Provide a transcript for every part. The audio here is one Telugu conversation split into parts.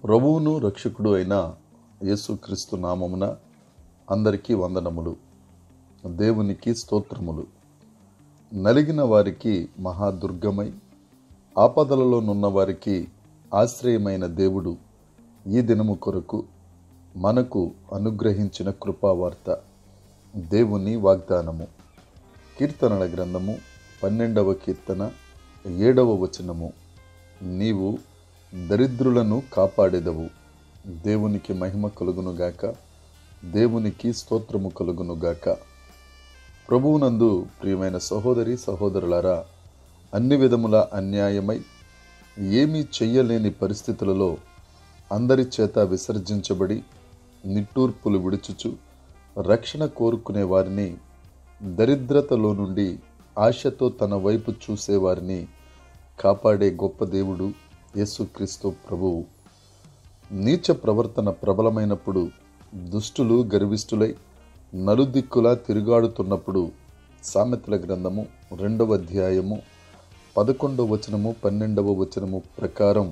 ప్రభువును రక్షకుడు అయిన యేసుక్రీస్తు నామమున అందరికీ వందనములు దేవునికి స్తోత్రములు నలిగిన వారికి మహాదుర్గమై ఆపదలలో నున్న వారికి ఆశ్రయమైన దేవుడు ఈ దినము కొరకు మనకు అనుగ్రహించిన కృపావార్త దేవుని వాగ్దానము కీర్తనల గ్రంథము పన్నెండవ కీర్తన ఏడవ వచనము నీవు దరిద్రులను కాపాడెదవు దేవునికి మహిమ కలుగునుగాక దేవునికి స్తోత్రము కలుగునుగాక ప్రభువునందు ప్రియమైన సహోదరి సహోదరులారా అన్ని విధముల అన్యాయమై ఏమీ చెయ్యలేని పరిస్థితులలో అందరి చేత విసర్జించబడి నిట్టూర్పులు విడుచుచు రక్షణ కోరుకునే వారిని దరిద్రతలో నుండి ఆశతో తన వైపు చూసేవారిని కాపాడే గొప్ప దేవుడు యేసుక్రీస్తు ప్రభువు నీచ ప్రవర్తన ప్రబలమైనప్పుడు దుష్టులు గర్విష్ఠులై నలుదిక్కులా తిరుగాడుతున్నప్పుడు సామెతల గ్రంథము రెండవ అధ్యాయము పదకొండవ వచనము పన్నెండవ వచనము ప్రకారం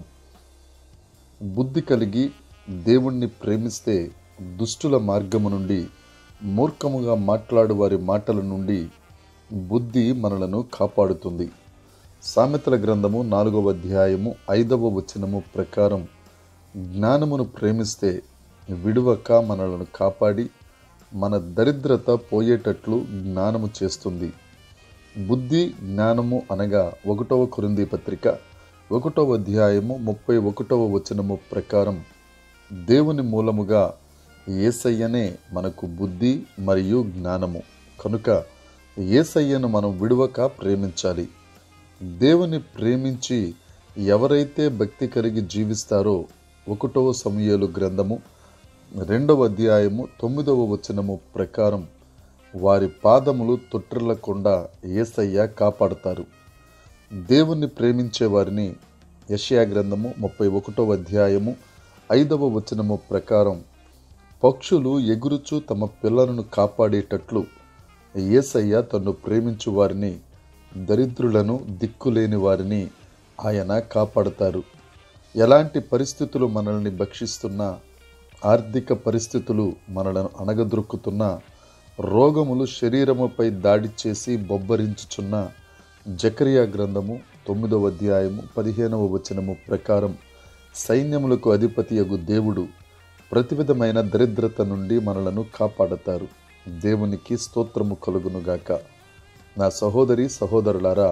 బుద్ధి కలిగి దేవుణ్ణి ప్రేమిస్తే దుష్టుల మార్గము నుండి మూర్ఖముగా మాట్లాడు వారి మాటల నుండి బుద్ధి మనలను కాపాడుతుంది సామెతల గ్రంథము నాలుగవ అధ్యాయము ఐదవ వచనము ప్రకారం జ్ఞానమును ప్రేమిస్తే విడువక మనలను కాపాడి మన దరిద్రత పోయేటట్లు జ్ఞానము చేస్తుంది బుద్ధి జ్ఞానము అనగా ఒకటవ కొరింది పత్రిక ఒకటవ అధ్యాయము ముప్పై ఒకటవ వచనము ప్రకారం దేవుని మూలముగా ఏసయ్యనే మనకు బుద్ధి మరియు జ్ఞానము కనుక ఏసయ్యను మనం విడువక ప్రేమించాలి దేవుని ప్రేమించి ఎవరైతే భక్తి కలిగి జీవిస్తారో ఒకటవ సమయాలు గ్రంథము రెండవ అధ్యాయము తొమ్మిదవ వచనము ప్రకారం వారి పాదములు తొట్టిల్లకుండా ఏసయ్య కాపాడతారు దేవుణ్ణి ప్రేమించే వారిని యషయా గ్రంథము ముప్పై ఒకటవ అధ్యాయము ఐదవ వచనము ప్రకారం పక్షులు ఎగురుచు తమ పిల్లలను కాపాడేటట్లు ఏసయ్య తన్ను ప్రేమించు వారిని దరిద్రులను దిక్కులేని వారిని ఆయన కాపాడతారు ఎలాంటి పరిస్థితులు మనల్ని భక్షిస్తున్నా ఆర్థిక పరిస్థితులు మనలను అణగద్రొక్కుతున్న రోగములు శరీరముపై దాడి చేసి బొబ్బరించుచున్న జకరియా గ్రంథము తొమ్మిదవ అధ్యాయము పదిహేనవ వచనము ప్రకారం సైన్యములకు అధిపతియగు దేవుడు ప్రతివిధమైన దరిద్రత నుండి మనలను కాపాడతారు దేవునికి స్తోత్రము కలుగునుగాక నా సహోదరి సహోదరులారా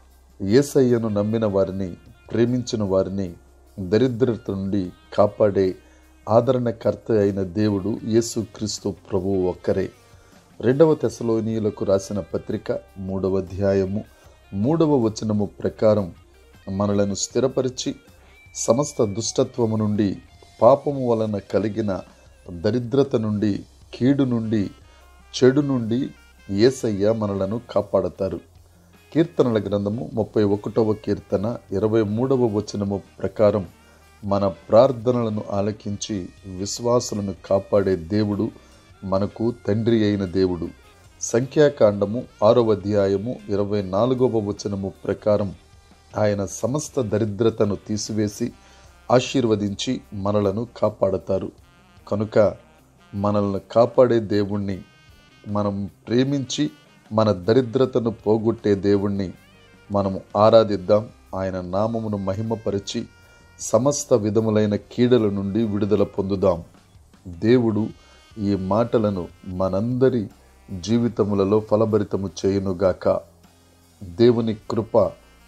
ఏసయ్యను నమ్మిన వారిని ప్రేమించిన వారిని దరిద్రత నుండి కాపాడే ఆదరణకర్త అయిన దేవుడు యేసుక్రీస్తు ప్రభువు ఒక్కరే రెండవ తెసలోనీయులకు రాసిన పత్రిక మూడవ అధ్యాయము మూడవ వచనము ప్రకారం మనలను స్థిరపరిచి సమస్త దుష్టత్వము నుండి పాపము వలన కలిగిన దరిద్రత నుండి కీడు నుండి చెడు నుండి ఏసయ్య మనలను కాపాడతారు కీర్తనల గ్రంథము ముప్పై ఒకటవ కీర్తన ఇరవై మూడవ వచనము ప్రకారం మన ప్రార్థనలను ఆలకించి విశ్వాసులను కాపాడే దేవుడు మనకు తండ్రి అయిన దేవుడు సంఖ్యాకాండము ఆరవ అధ్యాయము ఇరవై నాలుగవ వచనము ప్రకారం ఆయన సమస్త దరిద్రతను తీసివేసి ఆశీర్వదించి మనలను కాపాడతారు కనుక మనల్ని కాపాడే దేవుణ్ణి మనం ప్రేమించి మన దరిద్రతను పోగొట్టే దేవుణ్ణి మనము ఆరాధిద్దాం ఆయన నామమును మహిమపరిచి సమస్త విధములైన కీడల నుండి విడుదల పొందుదాం దేవుడు ఈ మాటలను మనందరి జీవితములలో ఫలభరితము చేయునుగాక దేవుని కృప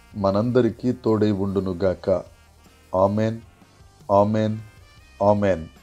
మనందరికీ తోడై ఉండునుగాక ఆమెన్ ఆమెన్ ఆమెన్